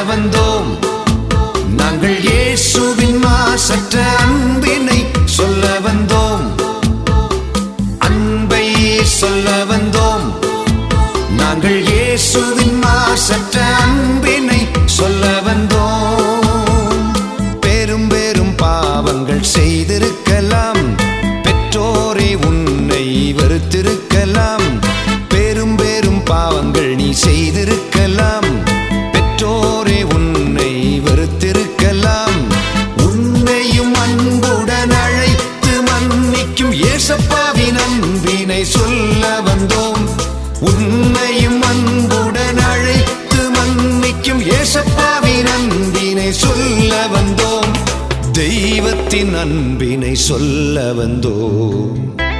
வந்தோம் நாங்கள் இயேசுவின் மாசற்ற அன்பினை சொல்ல வந்தோம் அன்பை சொல்ல வந்தோம் நாங்கள் இயேசுவின் மாசற்ற அன்பினை சொல்ல வந்தோம் பெரும் பெரும் பாவங்கள் செய்திருக்கலாம் பெற்றோரே உன்னை வெறுத்திருக்கலாம் பெரும் பெரும் பாவங்கள் நீ செய்திருக்கலாம் பெற்றோரே உன்னை வெறுத்திருக்கலாம் உன்னையும் அன்புடன் அழைத்து மன்னிக்கும் ஏசப்பாவின் அன்பினை சொல்ல வந்தோம் உன்னையும் அன்புடன் அழைத்து மன்னிக்கும் ஏசப்பாவின் அன்பினை சொல்ல வந்தோம் தெய்வத்தின் அன்பினை சொல்ல வந்தோம்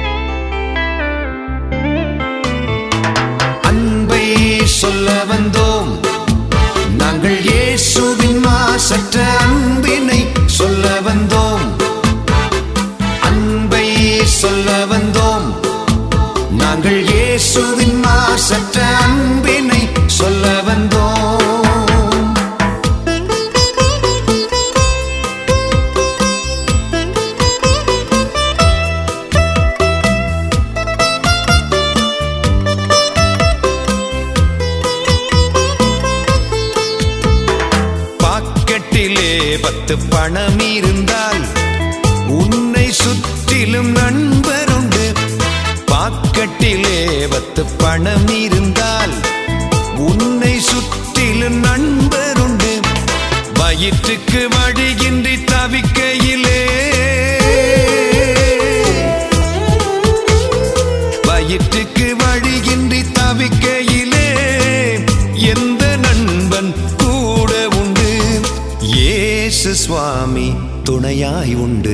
அன்பை சொல்ல வந்தோம் நாங்கள் இயேசுவின் மாசற்ற அன்பினை சொல்ல வந்தோம் அன்பை சொல்ல வந்தோம் நாங்கள் இயேசுவின் மாசற்ற அன்பினை சொல்ல வந்தோம் பாக்கெட்டிலே பத்து பணம் இருந்தால் உன்னை சுற்றிலும் நண்பருண்டு பாக்கெட்டிலே பத்து பணம் இருந்தால் உன்னை சுற்றிலும் நண்பருண்டு வயிற்றுக்கு வழியின்றி தவிக்கையிலே வயிற்றுக்கு வழியின்றி தவிக்கையிலே எந்த நண்பன் கூட உண்டு இயேசு சுவாமி துணையாய் உண்டு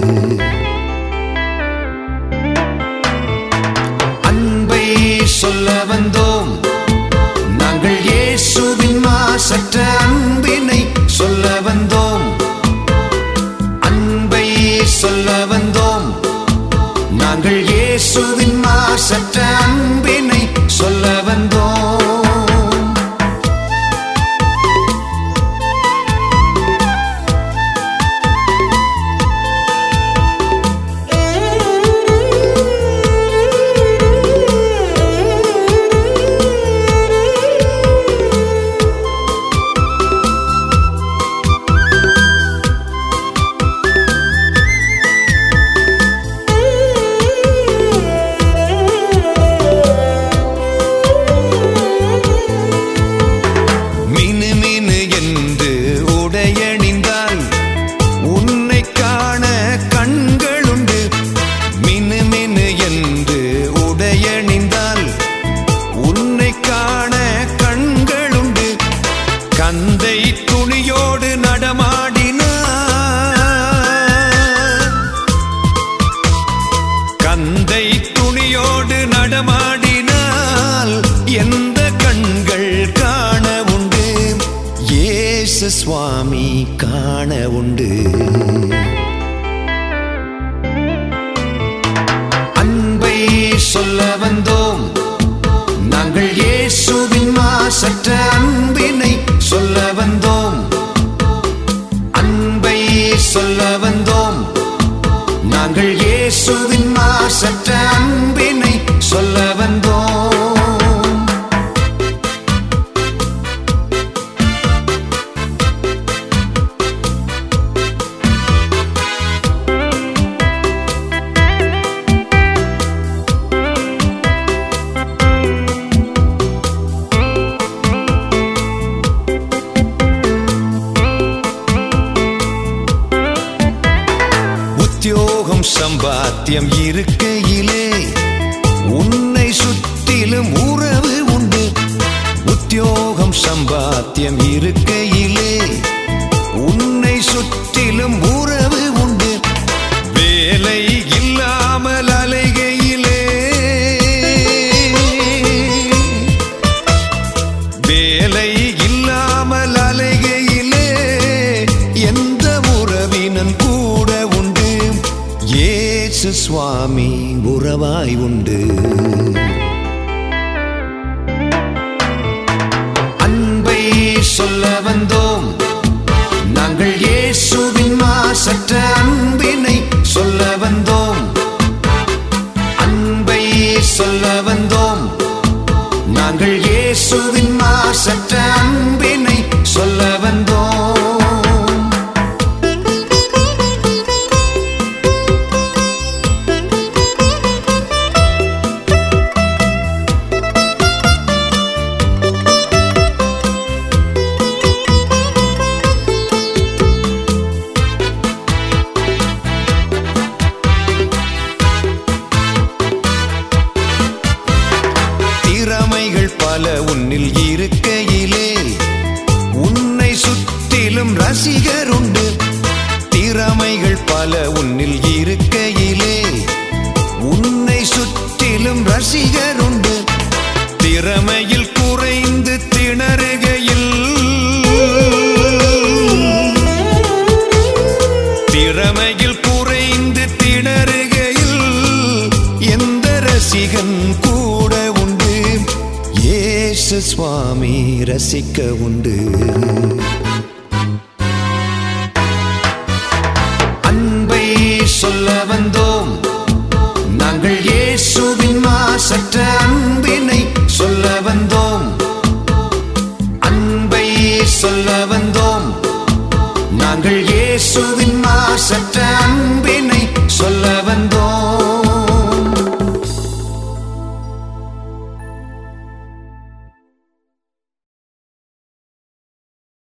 அன்பை சொல்ல வந்தோம் நாங்கள் இயேசுவின் மாசற்ற அன்பினை சொல்ல வந்தோம் அன்பை சொல்ல வந்தோம் நாங்கள் இயேசுவின் மாசற்ற அன்பினை சொல்ல வந்தோம் மினு மினு என்று உடையணிந்தால் உன்னை காண கண்களுண்டு மினு மினு என்று உடையணிந்தால் உன்னை காண கண்களுண்டு கந்தை துணியோடு நடமாடினார் கந்தை துணியோடு நடமாடினால் எந்த கண்கள் காண உண்டு இயேசு சுவாமி காண உண்டு அன்பை சொல்ல வந்தோம் நாங்கள் இயேசுவின் மாசற்ற அன்பினை சொல்ல வந்தோம் அன்பை சொல்ல வந்தோம் நாங்கள் இயேசுவின் மாசற்ற அன்பினை சொல்ல வந்தோம் உத்தியோகம் சம்பாத்தியம் இருக்கையிலே உன்னை சுற்றிலும் உறவு உண்டு உத்தியோகம் சம்பாத்தியம் இருக்கையிலே உன்னை சுற்றிலும் உறவு உண்டு வேலை இல்லாமல் அலைகையிலே வேலை இல்லாமல் அலைகையிலே எந்த உறவினன் கூட உண்டு இயேசு சுவாமி உறவாய் உண்டு அன்பை சொல்ல வந்தோம் நாங்கள் இயேசுவின் மாசற்ற அன்பினை சொல்ல வந்தோம் அன்பை சொல்ல வந்தோம் நாங்கள் இயேசுவின் மாசற்ற அன்பினை சொல்ல வந்தோம் திறமைகள் பல உன்னில் இருக்கையிலே உன்னை சுற்றிலும் ரசிகர் உண்டு திறமைகள் பல உன்னில் இருக்கையிலே உன்னை சுற்றிலும் ரசிகர் உண்டு திறமையில் குறைந்து திணறுகையில் திறமையில் குறைந்து திணறுகையில் எந்த ரசிகன் கூட உண்டு இயேசு சுவாமி ரசிக்க உண்டு அன்பை சொல்ல வந்தோம் நாங்கள் இயேசுவின் மாசற்ற அன்பினை சொல்ல வந்தோம் அன்பை சொல்ல வந்தோம் நாங்கள் இயேசுவின் மாசற்ற